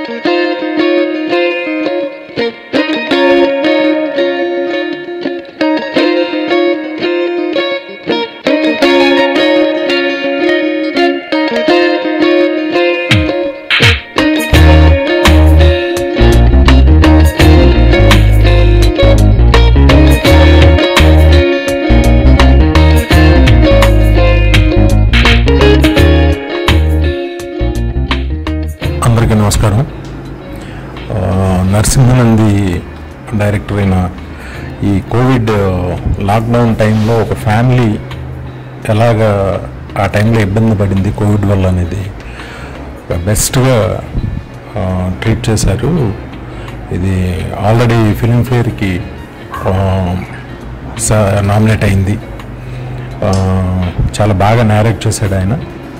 అందరికీ నమస్కారం ఆ, నరసింహనంది డైరెక్టర్ అయిన ఈ కోవిడ్ లాక్డౌన్ టైంలో ఒక ఫ్యామిలీ ఎలాగా ఆ టైంలో ఇబ్బంది పడింది కోవిడ్ వల్ల అనేది బెస్ట్గా ట్రీట్ చేశారు ఇది ఆల్రెడీ ఫిల్మ్ఫేర్కి నామినేట్ అయింది ఆ, చాలా బాగా నేరేట్ చేశాడు ఆయన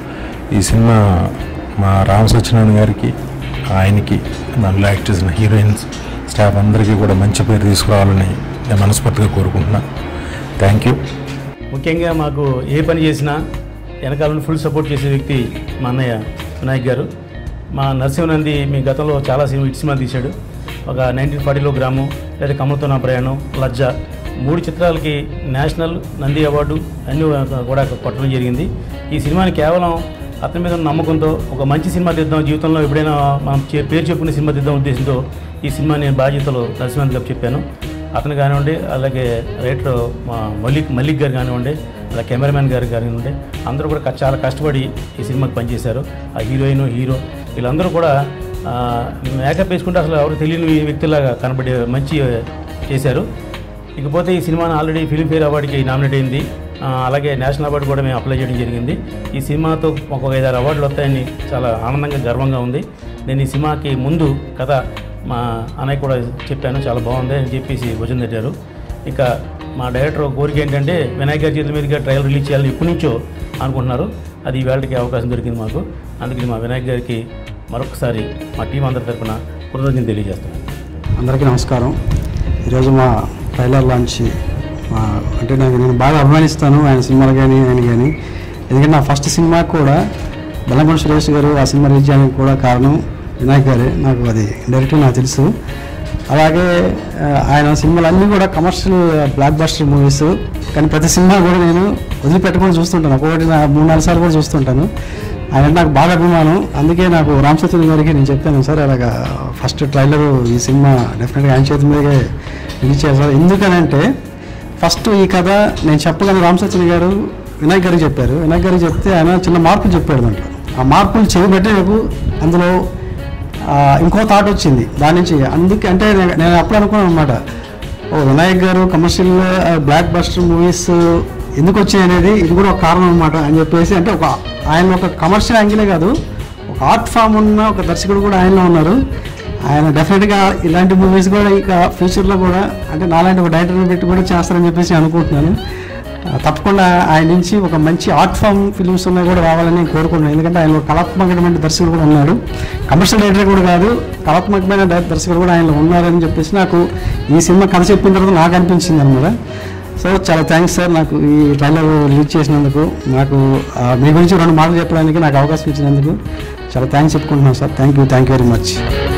ఈ సినిమా మా రామ సత్యనారాయణ గారికి ఆయనకి దాంట్లో యాక్ట్ చేసిన హీరోయిన్స్ స్టాఫ్ అందరికీ కూడా మంచి పేరు తీసుకురావాలని నేను మనస్ఫూర్తిగా కోరుకుంటున్నా థ్యాంక్ యూ ముఖ్యంగా మాకు ఏ పని చేసినా వెనకాల ఫుల్ సపోర్ట్ చేసే వ్యక్తి మా అన్నయ్య వినాయక్ గారు మా నరసింహనంది మీ గతంలో చాలా సినిమా హిట్ సినిమా తీశాడు ఒక నైన్టీన్ ఫార్టీలో గ్రామం లేదా కమలతో నా ప్రయాణం లజ్జ మూడు చిత్రాలకి నేషనల్ నంది అవార్డు అన్నీ కూడా కొట్టడం జరిగింది ఈ సినిమాని కేవలం అతని మీద ఉన్న నమ్మకంతో ఒక మంచి సినిమా తీద్దాం జీవితంలో ఎప్పుడైనా మనం చే- పేరు చెప్పుకునే సినిమా తీద్దాం ఉద్దేశంతో ఈ సినిమా నేను బాధ్యతలు నరసింహన్ గారు చెప్పాను అతను కానివ్వండి అలాగే రైటర్ మా మల్లిక్ మల్లిక్ గారు కానివ్వండి అలాగే కెమెరామెన్ గారు కానివ్వండి అందరూ కూడా క- చాలా కష్టపడి ఈ సినిమాకి పనిచేశారు ఆ హీరోయిన్ హీరో వీళ్ళందరూ కూడా ఆ, మేకప్ వేసుకుంటే అసలు ఎవరు తెలియని వ్యక్తులాగా కనబడే మంచి చేశారు ఇకపోతే ఈ సినిమాను ఆల్రెడీ ఫిల్మ్ఫేర్ అవార్డుకి నామినేట్ అయింది ఆ, అలాగే నేషనల్ అవార్డు కూడా మేము అప్లై చేయడం జరిగింది ఈ సినిమాతో ఒక ఐదారు అవార్డులు వస్తాయని చాలా ఆనందంగా గర్వంగా ఉంది నేను ఈ సినిమాకి ముందు కథ మా అన్నయ్య కూడా చెప్పాను చాలా బాగుంది అని చెప్పేసి భుజం తట్టారు ఇక మా డైరెక్టర్ కోరిక ఏంటంటే వినాయక గారి చేతుల మీదుగా ట్రయల్ రిలీజ్ చేయాలని ఎప్పటి నుంచో అనుకుంటున్నారు అది ఈ వేళకి అవకాశం దొరికింది మాకు అందుకని మా వినాయక్ గారికి మరొకసారి మా టీం అందరి తరఫున కృతజ్ఞతలు తెలియజేస్తున్నాను అందరికీ నమస్కారం ఈరోజు మా ట్రైలర్ లాంచ్ మా అంటే నాకు నేను బాగా అభిమానిస్తాను ఆయన సినిమాలు కానీ ఆయన కానీ ఎందుకంటే నా ఫస్ట్ సినిమా కూడా బెల్లంకొండ సురేష్ గారు ఆ సినిమా రిలీజ్ చేయడానికి కూడా కారణం వినాయక్ గారే నాకు అది డైరెక్ట్గా నాకు తెలుసు అలాగే ఆ, ఆయన సినిమాలు అన్నీ కూడా కమర్షియల్ బ్లాక్ బస్టర్ మూవీస్ కానీ ప్రతి సినిమా కూడా నేను వదిలిపెట్టకుండా చూస్తుంటాను ఒక్కొక్కటి నా మూడు నాలుగు సార్లు కూడా చూస్తుంటాను ఆయన అంటే నాకు బాగా అభిమానం అందుకే నాకు రామ్ సత్యన్ గారికి నేను చెప్పాను సార్ అలాగా ఫస్ట్ ట్రైలర్ ఈ సినిమా డెఫినెట్గా ఆయన చేతి మీదే రిలీజ్ చేశారు ఎందుకనంటే ఫస్ట్ ఈ కథ నేను చెప్పగానే రామ్ సత్యన్ గారు వినాయక్ గారికి చెప్పారు వినాయక్ గారికి చెప్తే ఆయన చిన్న మార్పులు చెప్పాడు దాంట్లో ఆ మార్పులు చేయబట్టే నాకు అందులో ఆ, ఇంకో థాట్ వచ్చింది దాని నుంచి అందుకే అంటే నేను- నేను అప్పుడు అనుకున్నాను అనమాట ఓ వినాయక్ గారు కమర్షియల్ బ్లాక్ బస్టర్ మూవీస్ ఎందుకు వచ్చాయి అనేది ఇది కూడా ఒక కారణం అనమాట అని చెప్పేసి అంటే ఒక ఆయన ఒక కమర్షియల్ యాంగిలే కాదు ఒక ఆర్ట్ ఫామ్ ఉన్న ఒక దర్శకుడు కూడా ఆయనలో ఉన్నారు ఆయన డెఫినెట్గా ఇలాంటి మూవీస్ కూడా ఇంకా ఫ్యూచర్లో కూడా అంటే నాలాంటి ఒక డైరెక్టర్ని పెట్టి కూడా చేస్తారని చెప్పేసి అనుకుంటున్నాను ఆ, తప్పకుండా ఆయన నుంచి ఒక మంచి ఆర్ట్ ఫామ్ ఫిల్మ్స్ ఉన్నాయి కూడా రావాలని నేను కోరుకుంటున్నాను ఎందుకంటే ఆయన ఒక కళాత్మకమైన దర్శకుడు కూడా ఉన్నాడు కమర్షియల్ డైరెక్టర్ కూడా కాదు కళాత్మకమైన డై- దర్శకుడు కూడా ఆయన ఉన్నారని చెప్పేసి నాకు ఈ సినిమా కథ చెప్పిన తర్వాత నాకు అనిపించింది అనమాట సో చాలా థ్యాంక్స్ సార్ నాకు ఈ ట్రైలర్ రిలీజ్ చేసినందుకు నాకు ఆ, మీ గురించి రెండు మాటలు చెప్పడానికి నాకు అవకాశం ఇచ్చినందుకు చాలా థ్యాంక్స్ చెప్పుకుంటున్నాను sir thank you thank you very much